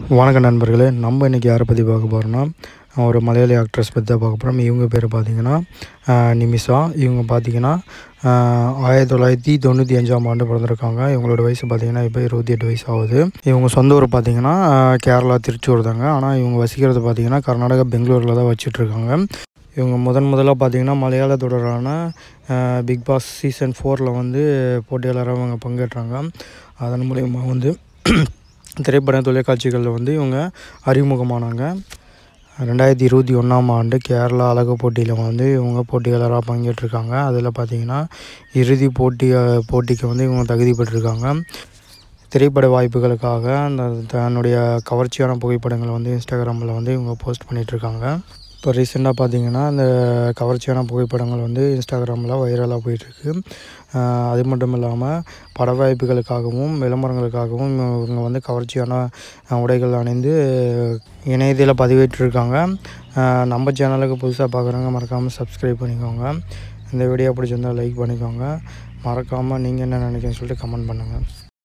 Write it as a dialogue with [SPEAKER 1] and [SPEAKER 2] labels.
[SPEAKER 1] வணக்கம் நண்பர்களே நம்ம இன்றைக்கி யாரை பற்றி பார்க்க போகிறோன்னா ஒரு மலையாளி ஆக்ட்ரஸ் பற்றி தான் பார்க்க போகிறோம் இவங்க பேர் பார்த்தீங்கன்னா ஆஹ், நிமிஷா இவங்க பார்த்தீங்கன்னா ஆஹ், ஆயிரத்தி தொள்ளாயிரத்தி தொண்ணூற்றி அஞ்சாம் ஆண்டு பிறந்திருக்காங்க இவங்களோட வயசு பார்த்தீங்கன்னா இப்போ இருபத்தி எட்டு வயசு ஆகுது இவங்க சொந்த ஊர் பார்த்தீங்கன்னா ஆஹ், கேரளா திருச்சூர் தாங்க ஆனால் இவங்க வசிக்கிறது பார்த்தீங்கன்னா கர்நாடகா பெங்களூரில் தான் வச்சிட்ருக்காங்க இவங்க முதன் முதலாக பார்த்தீங்கன்னா மலையாள தொடரான ஆஹ், பிக் பாஸ் சீசன் ஃபோரில் வந்து போட்டியாளராக அவங்க பங்கேற்றாங்க அதன் மூலயமா வந்து திரைப்பட தொலைக்காட்சிகளில் வந்து இவங்க அறிமுகமானாங்க ரெண்டாயிரத்தி இருபத்தி ஒன்றாம் ஆண்டு கேரளா அழகு போட்டியில் வந்து இவங்க போட்டியாளராக பங்கேற்றிருக்காங்க அதில் பார்த்தீங்கன்னா இறுதி போட்டி போட்டிக்கு வந்து இவங்க தகுதி பெற்றிருக்காங்க திரைப்பட வாய்ப்புகளுக்காக அந்த தன்னுடைய கவர்ச்சியான புகைப்படங்களை வந்து இன்ஸ்டாகிராமில் வந்து இவங்க போஸ்ட் பண்ணிகிட்ருக்காங்க இப்போ ரீசெண்டாக பார்த்தீங்கன்னா அந்த கவர்ச்சியான புகைப்படங்கள் வந்து இன்ஸ்டாகிராமில் வைரலாக போயிட்டுருக்கு அது மட்டும் இல்லாமல் பட வாய்ப்புகளுக்காகவும் விளம்பரங்களுக்காகவும் இவங்க வந்து கவர்ச்சியான அஹ், உடைகள் அணிந்து இணையத்தில் பதிவேற்றிருக்காங்க அஹ், நம்ம சேனலுக்கு புதுசாக பார்க்குறவங்க மறக்காமல் சப்ஸ்கிரைப் பண்ணிக்கோங்க இந்த வீடியோ பிடிச்சிருந்தால் லைக் பண்ணிக்கோங்க மறக்காமல் நீங்கள் என்ன நினைக்கிறீங்கன்னு சொல்லிட்டு கமெண்ட் பண்ணுங்கள்